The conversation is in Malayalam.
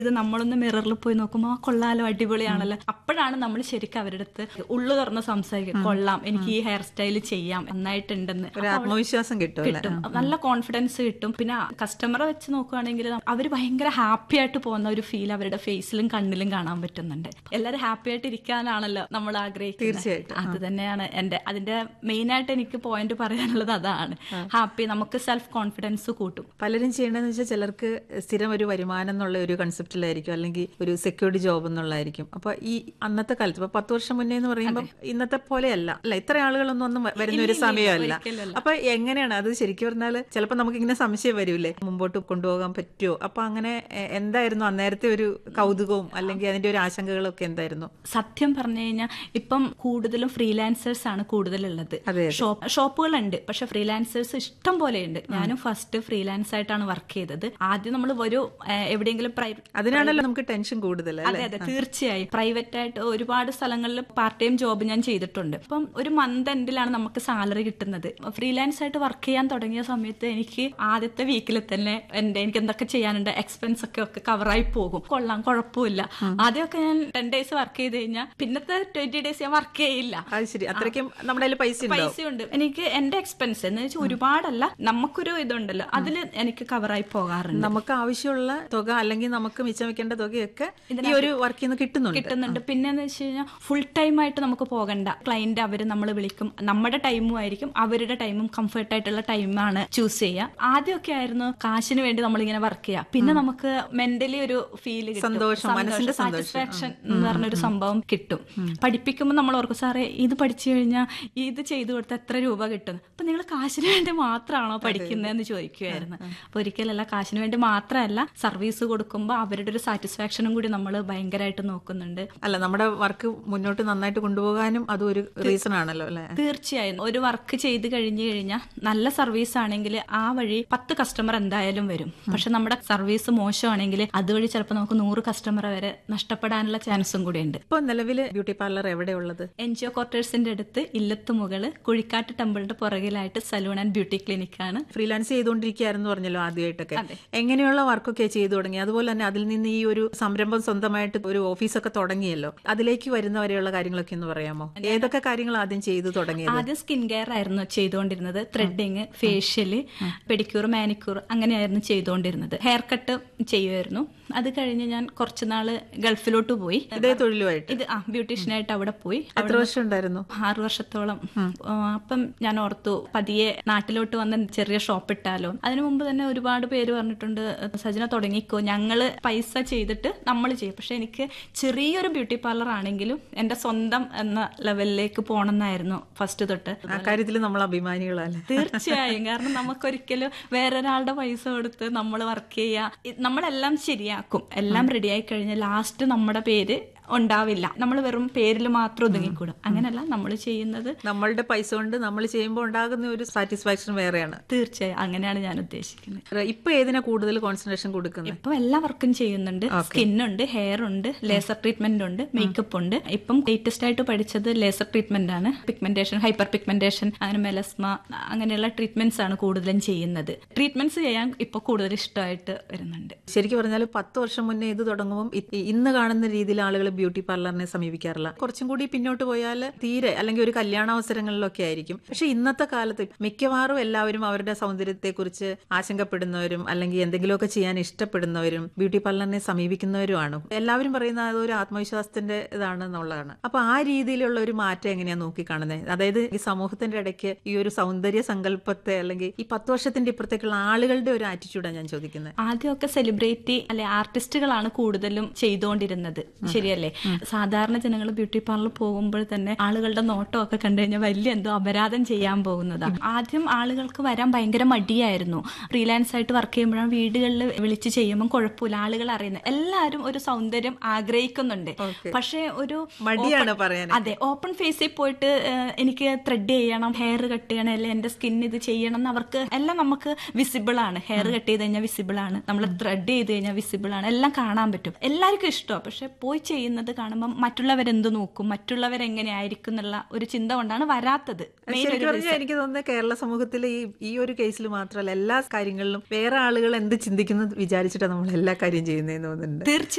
ഇത് നമ്മളൊന്ന് മിററിൽ പോയി നോക്കുമ്പോൾ കൊള്ളാലോ അടിപൊളിയാണല്ലോ അപ്പോഴാണ് നമ്മൾ ശരിക്കും അവരുടെ അടുത്ത് ഉള്ളു തുറന്ന് സംസാരിക്കും കൊള്ളാം എനിക്ക് ഈ ഹെയർ സ്റ്റൈൽ ചെയ്യാം നന്നായിട്ടുണ്ടെന്ന് ഒരു ആത്മവിശ്വാസം കിട്ടും അല്ലേ കിട്ടും നല്ല കോൺഫിഡൻസ് കിട്ടും പിന്നെ കസ്റ്റമറെ വെച്ച് നോക്കുവാണെങ്കിൽ അവർ ഭയങ്കര ഹാപ്പി ആയിട്ട് പോകുന്ന ഒരു ഫീൽ അവരുടെ ഫേസിലും കണ്ണിലും കാണാൻ പറ്റുന്നുണ്ട് എല്ലാവരും ഹാപ്പി ആയിട്ട് ഇരിക്കാനാണല്ലോ നമ്മൾ ആഗ്രഹിക്കുന്നത് തീർച്ചയായിട്ടും. അത് തന്നെയാണ് എന്റെ അതിന്റെ മെയിൻ ആയിട്ട് എനിക്ക് പോയിന്റ് പറയാനുള്ളത് അതാണ് ഹാപ്പി നമുക്ക് സെൽഫ് കോൺഫിഡൻസ് കൂട്ടും പലരും ചെയ്യേണ്ടതെന്ന് വെച്ചാൽ ചിലർക്ക് സ്ഥിരം ഒരു വരുമാനം എന്നുള്ള ഒരു കൺസെപ്റ്റിലായിരിക്കും അല്ലെങ്കിൽ ഒരു സെക്യൂരിറ്റി ജോബ് എന്നുള്ളതായിരിക്കും അപ്പൊ ഈ അന്നത്തെ കാലത്ത് ഇപ്പൊ പത്ത് വർഷം മുന്നേ എന്ന് പറയുമ്പോൾ ഇന്നത്തെ പോലെയല്ല അല്ല ഇത്ര ആളുകളൊന്നും ഒന്നും വ- വരുന്ന ഒരു സമയമല്ല ഒരിക്കലുമല്ല. അപ്പൊ എങ്ങനെയാണ് അത് ശരിക്കും പറഞ്ഞാൽ ചിലപ്പോൾ നമുക്ക് ഇങ്ങനെ സംശയം വരൂലേ മുമ്പോട്ട് കൊണ്ടുപോകാൻ പറ്റുമോ അപ്പൊ അങ്ങനെ എ, എന്തായിരുന്നു അന്നേരത്തെ ഒരു കൗതുകവും അല്ലെങ്കിൽ അതിന്റെ ഒരു ആശങ്കകളൊക്കെ എന്തായിരുന്നു സത്യം പറഞ്ഞു കഴിഞ്ഞാൽ ഇപ്പം കൂടുതലും ഫ്രീലാൻസേഴ്സ് ആണ് കൂടുതലുള്ളത് അതെ, ഷോപ്പ് ഷോപ്പുകളുണ്ട് പക്ഷെ ഫ്രീലാൻസേഴ്സ് ഇഷ്ടം പോലെയുണ്ട് ഞാനും ഫസ്റ്റ് ഫ്രീലാൻസ് ആയിട്ടാണ് വർക്ക് ചെയ്തത് ആദ്യം നമ്മൾ ഒരു ഏഹ്, എവിടെയെങ്കിലും പ്രൈവറ്റ് അതിനാണല്ലോ നമുക്ക് ടെൻഷൻ കൂടുതൽ അല്ലേ അതെ അതെ തീർച്ചയായും പ്രൈവറ്റ് ആയിട്ട് ഒരുപാട് സ്ഥലങ്ങളിൽ പാർട്ട് ടൈം ജോബ് ഞാൻ ചെയ്തിട്ടുണ്ട് അപ്പം ഒരു മന്ത് എൻഡിലാണ് നമുക്ക് സാലറി കിട്ടുന്നത് ഫ്രീലാൻസ് ആയിട്ട് വർക്ക് ചെയ്യാൻ തുടങ്ങിയ സമയത്ത് എനിക്ക് ആദ്യത്തെ വീക്കിൽ തന്നെ എന്റെ എനിക്ക് എന്തൊക്കെ ചെയ്യാനുണ്ട് എക്സ്പെൻസ് ഒക്കെ ഒക്കെ കവറായി പോകും കൊള്ളാം കുഴപ്പമില്ല ആദ്യമൊക്കെ ഞാൻ ടെൻ ഡേയ്സ് വർക്ക് ചെയ്ത് കഴിഞ്ഞാൽ പിന്നത്തെ ട്വന്റി ഡേയ്സ് ഞാൻ വർക്ക് ചെയ്യില്ല അത് ശരി അത്രയ്ക്കും നമ്മുടെ കയ്യിൽ പൈസ ഉണ്ടോ പൈസയുണ്ട് എനിക്ക് എന്റെ എക്സ്പെൻസ് എന്ന് വെച്ചാൽ ഒരുപാടല്ല നമുക്കൊരു ഇതുണ്ടല്ലോ അതിൽ എനിക്ക് കവറായി പോകാറുണ്ട് നമുക്ക് ആവശ്യമുള്ള തുക അല്ലെങ്കിൽ നമുക്ക് മിച്ചം വെക്കേണ്ട തുകയൊക്കെ ഈ ഒരു വർക്കിൽ നിന്ന് കിട്ടുന്നുണ്ട് കിട്ടുന്നുണ്ട് പിന്നെ എന്ന് വെച്ച് കഴിഞ്ഞാൽ ഫുൾ ടൈം ആയിട്ട് നമുക്ക് പോകണ്ട ക്ലയന്റ് അവർ നമ്മൾ വിളിക്കും നമ്മുടെ ടൈമും ആയിരിക്കും അവരുടെ ടൈമും കംഫർട്ട് ആയിട്ടുള്ള ടൈമാണ് ചൂസ് ചെയ്യുക ആദ്യമൊക്കെ ആയിരുന്നു കാശിന് വേണ്ടി നമ്മളിങ്ങനെ വർക്ക് ചെയ്യുക പിന്നെ നമുക്ക് മെന്റലി ഒരു ഫീൽ സന്തോഷം, മനസ്സിന്റെ സന്തോഷം. സാറ്റിസ്ഫാക്ഷൻ എന്ന് പറഞ്ഞൊരു സംഭവം കിട്ടും പഠിപ്പിക്കുമ്പോൾ നമ്മൾ ഓർക്കും സാറേ ഇത് പഠിച്ചു കഴിഞ്ഞാൽ ഇത് ചെയ്തു കൊടുത്താൽ എത്ര രൂപ കിട്ടും അപ്പൊ നിങ്ങൾ കാശിന് വേണ്ടി മാത്രമാണോ പഠിക്കുന്നതെന്ന് ചോദിക്കുമായിരുന്നു അപ്പൊ ഒരിക്കലല്ല കാശിന് വേണ്ടി മാത്രമല്ല സർവീസ് കൊടുക്കുമ്പോൾ അവരുടെ ഒരു സാറ്റിസ്ഫാക്ഷനും കൂടി നമ്മൾ ഭയങ്കരമായിട്ട് നോക്കുന്നുണ്ട് അല്ല നമ്മുടെ വർക്ക് മുന്നോട്ട് നന്നായിട്ട് കൊണ്ടുപോകാനും അതും ഒരു റീസൺ ആണല്ലോ അല്ലെ തീർച്ചയായും ഒരു വർക്ക് ചെയ്ത് കഴിഞ്ഞു കഴിഞ്ഞാൽ നല്ല സർവീസ് ആണെങ്കിൽ ആ വഴി പത്ത് കസ്റ്റമർ എന്തായാലും വരും പക്ഷെ നമ്മുടെ സർവീസ് മോശമാണെങ്കിൽ അതുവഴി ചിലപ്പോൾ നമുക്ക് നൂറ് കസ്റ്റമർ വരെ നഷ്ടപ്പെടാനുള്ള ചാൻസും കൂടി ഉണ്ട് ഇപ്പൊ നിലവില് ബ്യൂട്ടി പാർലർ എവിടെയുള്ളത് എൻ ജി ഒ ക്വാർട്ടേഴ്സിന്റെ അടുത്ത് ഇല്ലത്തുമുകള് കുഴിക്കാട്ട് ടെമ്പിളിന്റെ പുറകിലായിട്ട് സലൂൺ ആൻഡ് ബ്യൂട്ടി ക്ലിനിക് ആണ് ഫ്രീലാൻസ് ചെയ്തുകൊണ്ടിരിക്കുകയായിരുന്നു പറഞ്ഞല്ലോ ആദ്യമായിട്ടൊക്കെ എങ്ങനെയുള്ള വർക്കൊക്കെ ചെയ്തു തുടങ്ങി അതുപോലെ തന്നെ അതിൽ നിന്ന് ഈ ഒരു സംരംഭം സ്വന്തമായിട്ട് ഒരു ഓഫീസൊക്കെ തുടങ്ങിയല്ലോ അതിലേക്ക് വരുന്നവരെയുള്ള കാര്യങ്ങളൊക്കെ ഒന്ന് പറയാമോ ഏതൊക്കെ കാര്യങ്ങൾ ആദ്യം ചെയ്തു തുടങ്ങിയത് ആദ്യം സ്കിൻ കെയർ ആയിരുന്നു ചെയ്തുകൊണ്ടിരുന്നത് ത്രെഡിങ് ഫേഷ്യല് പെഡിക്യൂർ മാനിക്യൂർ അങ്ങനെയായിരുന്നു ചെയ്തുകൊണ്ടിരുന്നത് ഹെയർ കട്ട് ചെയ്യുമായിരുന്നു അത് കഴിഞ്ഞ് ഞാൻ കുറച്ച് നാള് ഗൾഫിലോട്ട് പോയി ഇതേ തൊഴിലുമായിട്ട് ഇത് ആ ബ്യൂട്ടീഷ്യനായിട്ട് അവിടെ പോയി എത്ര വർഷം ഉണ്ടായിരുന്നു ആറ് വർഷത്തോളം ആ, അപ്പം ഞാൻ ഓർത്തു പതിയെ നാട്ടിലോട്ട് വന്ന് ചെറിയ ഷോപ്പ് ഇട്ടാലോ അതിനു മുമ്പ് തന്നെ ഒരുപാട് പേര് പറഞ്ഞിട്ടുണ്ട് സജന തുടങ്ങിക്കോ ഞങ്ങള് പൈസ ചെയ്തിട്ട് നമ്മൾ ചെയ്യും പക്ഷെ എനിക്ക് ചെറിയൊരു ബ്യൂട്ടി പാർലർ ആണെങ്കിലും എന്റെ സ്വന്തം എന്ന ലെവലിലേക്ക് പോകണമെന്നായിരുന്നു ഫസ്റ്റ് തൊട്ട് ആ കാര്യത്തിൽ നമ്മൾ അഭിമാനികളല്ലേ തീർച്ചയായും കാരണം നമുക്കൊരിക്കലും വേറൊരാളുടെ പൈസ കൊടുത്ത് നമ്മൾ വർക്ക് ചെയ്യുക നമ്മളെല്ലാം ശരിയാക്കും എല്ലാം റെഡിയായി കഴിഞ്ഞാൽ ലാസ്റ്റ് നമ്മുടെ പേര് ഉണ്ടാവില്ല നമ്മൾ വെറും പേരിൽ മാത്രം ഒതുങ്ങിക്കൂടും അങ്ങനെയല്ല നമ്മൾ ചെയ്യുന്നത് നമ്മളുടെ പൈസ കൊണ്ട് നമ്മൾ ചെയ്യുമ്പോൾ ഉണ്ടാകുന്ന ഒരു സാറ്റിസ്ഫാക്ഷൻ വേറെയാണ് തീർച്ചയായും അങ്ങനെയാണ് ഞാൻ ഉദ്ദേശിക്കുന്നത് ഇപ്പൊ ഏതിനാ കൂടുതൽ കോൺസെൻട്രേഷൻ കൊടുക്കുന്നത് ഇപ്പം എല്ലാ വർക്കും ചെയ്യുന്നുണ്ട് സ്കിന്നുണ്ട് ഹെയർ ഉണ്ട് ലേസർ ട്രീറ്റ്മെന്റ് ഉണ്ട് മേക്കപ്പ് ഉണ്ട് ഇപ്പം ലേറ്റസ്റ്റ് ആയിട്ട് പഠിച്ചത് ലേസർ ട്രീറ്റ്മെന്റ് ആണ് പിഗ്മെന്റേഷൻ ഹൈപ്പർ പിഗ്മെന്റേഷൻ അങ്ങനെ മെലസ്മ അങ്ങനെയുള്ള ട്രീറ്റ്മെന്റ്സ് ആണ് കൂടുതലും ചെയ്യുന്നത് ട്രീറ്റ്മെന്റ്സ് ചെയ്യാൻ ഇപ്പൊ കൂടുതൽ ഇഷ്ടമായിട്ട് വരുന്നുണ്ട് ശരിക്കും പറഞ്ഞാൽ പത്ത് വർഷം മുന്നേ ഇത് തുടങ്ങുമ്പോൾ ഇ- ഇന്ന് കാണുന്ന രീതിയിൽ ആളുകൾ ബ്യൂട്ടി പാർലറിനെ സമീപിക്കാറില്ല കുറച്ചും കൂടി പിന്നോട്ട് പോയാൽ തീരെ അല്ലെങ്കിൽ ഒരു കല്യാണ അവസരങ്ങളിലൊക്കെ ആയിരിക്കും പക്ഷെ ഇന്നത്തെ കാലത്ത് മിക്കവാറും എല്ലാവരും അവരുടെ സൗന്ദര്യത്തെക്കുറിച്ച് ആശങ്കപ്പെടുന്നവരും അല്ലെങ്കിൽ എന്തെങ്കിലുമൊക്കെ ചെയ്യാൻ ഇഷ്ടപ്പെടുന്നവരും ബ്യൂട്ടി പാർലറിനെ സമീപിക്കുന്നവരുമാണ് എല്ലാവരും പറയുന്നത് അതൊരു ആത്മവിശ്വാസത്തിന്റെ ഇതാണ് എന്നുള്ളതാണ് അപ്പൊ ആ രീതിയിലുള്ള ഒരു മാറ്റം എങ്ങനെയാ നോക്കിക്കാണുന്നത് അതായത് ഈ സമൂഹത്തിന്റെ ഇടയ്ക്ക് ഈ ഒരു സൗന്ദര്യ സങ്കല്പത്തെ അല്ലെങ്കിൽ ഈ പത്ത് വർഷത്തിന്റെ ഇപ്പുറത്തേക്കുള്ള ആളുകളുടെ ഒരു ആറ്റിറ്റ്യൂഡാണ് ഞാൻ ചോദിക്കുന്നത് ആദ്യമൊക്കെ സെലിബ്രിറ്റി അല്ലെ ആർട്ടിസ്റ്റുകളാണ് കൂടുതലും ചെയ്തുകൊണ്ടിരുന്നത് ശരിയല്ലേ സാധാരണ ജനങ്ങൾ ബ്യൂട്ടി പാർലർ പോകുമ്പോൾ തന്നെ ആളുകളുടെ നോട്ടമൊക്കെ കണ്ടു കഴിഞ്ഞാൽ വലിയ എന്തോ അപരാധം ചെയ്യാൻ പോകുന്നതാണ് ആദ്യം ആളുകൾക്ക് വരാൻ ഭയങ്കര മടിയായിരുന്നു ഫ്രീലാൻസ് ആയിട്ട് വർക്ക് ചെയ്യുമ്പോഴാണ് വീടുകളിൽ വിളിച്ച് ചെയ്യുമ്പോൾ കുഴപ്പമില്ല ആളുകൾ അറിയുന്നത് എല്ലാവരും ഒരു സൗന്ദര്യം ആഗ്രഹിക്കുന്നുണ്ട് പക്ഷേ ഒരു മടിയാണ് പറയാൻ അതെ ഓപ്പൺ ഫേസിൽ പോയിട്ട് ഏഹ്, എനിക്ക് ത്രെഡ് ചെയ്യണം ഹെയർ കട്ട് ചെയ്യണം അല്ലെ എന്റെ സ്കിൻ ഇത് ചെയ്യണം എന്ന് അവർക്ക് എല്ലാം നമുക്ക് വിസിബിൾ ആണ് ഹെയർ കട്ട് ചെയ്ത് കഴിഞ്ഞാൽ വിസിബിൾ ആണ് നമ്മൾ ത്രെഡ് ചെയ്ത് കഴിഞ്ഞാൽ വിസിബിൾ ആണ് എല്ലാം കാണാൻ പറ്റും എല്ലാവർക്കും ഇഷ്ടമാണ് പക്ഷെ പോയി ചെയ്യുന്ന ചെയ്യുന്നത് കാണുമ്പോൾ മറ്റുള്ളവരെന്ത് നോക്കും മറ്റുള്ളവരെങ്ങനെയായിരിക്കും എന്നുള്ള ഒരു ചിന്ത കൊണ്ടാണ് വരാത്തത് Main ശരിക്കും ഒരു പറഞ്ഞാൽ എനിക്ക് തോന്നുന്നത് കേരള സമൂഹത്തിൽ ഈ ഈ ഒരു കേസിൽ മാത്രമല്ല എല്ലാ കാര്യങ്ങളിലും വേറെ ആളുകൾ എന്ത് ചിന്തിക്കുന്നു വിചാരിച്ചിട്ടാണ് നമ്മൾ എല്ലാ കാര്യം ചെയ്യുന്നതെന്ന് തോന്നുന്നുണ്ട് തീർച്ചയായും